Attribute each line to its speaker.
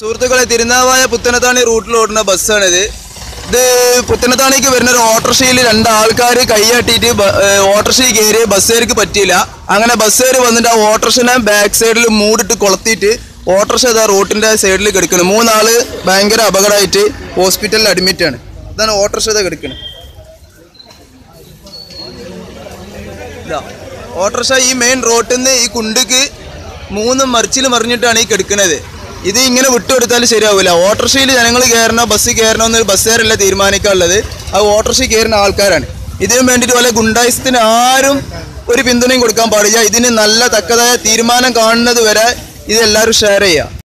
Speaker 1: സുഹൃത്തുക്കളെ തിരുനാവായ പുത്തനത്താണി റൂട്ടിൽ ഓടുന്ന ബസ്സാണിത് ഇത് പുത്തനത്താണിക്ക് വരുന്ന ഒരു ഓട്ടോറിക്ഷയിൽ രണ്ട് ആൾക്കാർ കൈയാട്ടിയിട്ട് ഓട്ടോറിക്ഷ കയറി ബസ്സുകാർക്ക് പറ്റിയില്ല അങ്ങനെ ബസ്സുകാർ വന്നിട്ട് ആ ഓട്ടോറിക്ഷനെ ബാക്ക് സൈഡിൽ മൂടിട്ട് കൊളത്തിയിട്ട് ഓട്ടോറിക്ഷ ഇതാ റോട്ടിന്റെ സൈഡിൽ കിടക്കുന്നു മൂന്നാള് ഭയങ്കര അപകടമായിട്ട് ഹോസ്പിറ്റലിൽ അഡ്മിറ്റ് ആണ് ഇതാണ് ഓട്ടോറിക്ഷ ഇതാ കിടക്കുന്നത് ഇതാ ഓട്ടോറിക്ഷ ഈ മെയിൻ റോട്ടിൽ നിന്ന് ഈ കുണ്ടിക്ക് മൂന്ന് മറിച്ചിൽ മറിഞ്ഞിട്ടാണ് ഈ കിടക്കുന്നത് ഇത് ഇങ്ങനെ വിട്ടുകൊടുത്താൽ ശരിയാവില്ല ഓട്ടോറിക്ഷയിൽ ജനങ്ങൾ കയറണോ ബസ് കയറണോ എന്ന് ബസ്സുകാരല്ല തീരുമാനിക്കാനുള്ളത് അത് ഓട്ടോറിക്ഷ കയറുന്ന ആൾക്കാരാണ് ഇതിനു വേണ്ടിയിട്ട് പോലെ ഗുണ്ടായിസത്തിന് ആരും ഒരു പിന്തുണയും കൊടുക്കാൻ പാടില്ല ഇതിന് നല്ല തക്കതായ തീരുമാനം കാണുന്നത് വരെ ഇത് എല്ലാവരും ഷെയർ ചെയ്യുക